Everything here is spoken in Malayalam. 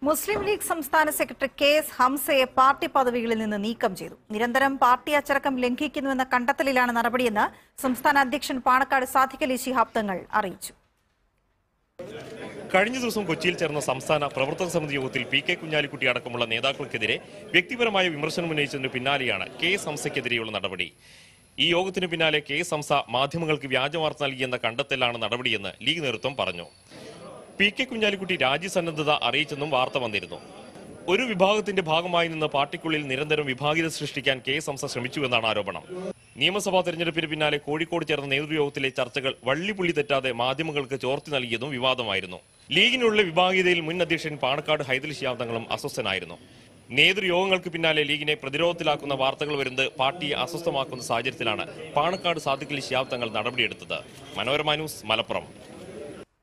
മുസ്ലിം ലീഗ് സംസ്ഥാന സെക്രട്ടറി കെ എസ് ഹംസയെ പാർട്ടി പദവികളിൽ നിന്ന് നീക്കം ചെയ്തു നിരന്തരം പാർട്ടി അച്ചടക്കം ലംഘിക്കുന്നുവെന്ന കണ്ടെത്തലിലാണ് നടപടിയെന്ന് സംസ്ഥാന അധ്യക്ഷൻ പാണക്കാട് സാദിഖലി ശിഹാബ് തങ്ങൾ അറിയിച്ചു കഴിഞ്ഞ ദിവസം കൊച്ചിയിൽ ചേർന്ന സംസ്ഥാന പ്രവർത്തക സമിതി യോഗത്തിൽ പി കെ കുഞ്ഞാലിക്കുട്ടി അടക്കമുള്ള നേതാക്കൾക്കെതിരെ വ്യക്തിപരമായ വിമർശനം ഉന്നയിച്ചതിന് പിന്നാലെയാണ് കെ എസ് ഹംസയ്ക്കെതിരെയുള്ള നടപടി ഈ യോഗത്തിന് പിന്നാലെ കെ എസ് ഹംസ മാധ്യമങ്ങൾക്ക് വ്യാജവാർത്ത നൽകിയെന്ന കണ്ടെത്തലാണ് നടപടിയെന്ന് ലീഗ് നേതൃത്വം പറഞ്ഞു പി കെ കുഞ്ഞാലിക്കുട്ടി രാജ്യസന്നദ്ധത അറിയിച്ചെന്നും വാർത്ത വന്നിരുന്നു ഒരു വിഭാഗത്തിന്റെ ഭാഗമായി നിന്ന് പാർട്ടിക്കുള്ളിൽ നിരന്തരം വിഭാഗീയത സൃഷ്ടിക്കാൻ കെ എസ് ഹംസ ശ്രമിച്ചുവെന്നാണ് ആരോപണം നിയമസഭാ തെരഞ്ഞെടുപ്പിന് പിന്നാലെ കോഴിക്കോട് ചേർന്ന നേതൃയോഗത്തിലെ ചർച്ചകൾ വള്ളിപുള്ളി തെറ്റാതെ മാധ്യമങ്ങൾക്ക് ചോർത്തി നൽകിയതും വിവാദമായിരുന്നു ലീഗിനുള്ള വിഭാഗീയതയിൽ മുൻ അധ്യക്ഷൻ പാണക്കാട് ഹൈദലി ശിഹാബ് തങ്ങളും അസ്വസ്ഥനായിരുന്നു നേതൃയോഗങ്ങൾക്ക് പിന്നാലെ ലീഗിനെ പ്രതിരോധത്തിലാക്കുന്ന വാർത്തകൾ വരുന്നത് പാർട്ടിയെ അസ്വസ്ഥമാക്കുന്ന സാഹചര്യത്തിലാണ് പാണക്കാട് സാദിഖലി ശിഹാബ് തങ്ങൾ നടപടിയെടുത്തത് മനോരമ ന്യൂസ് മലപ്പുറം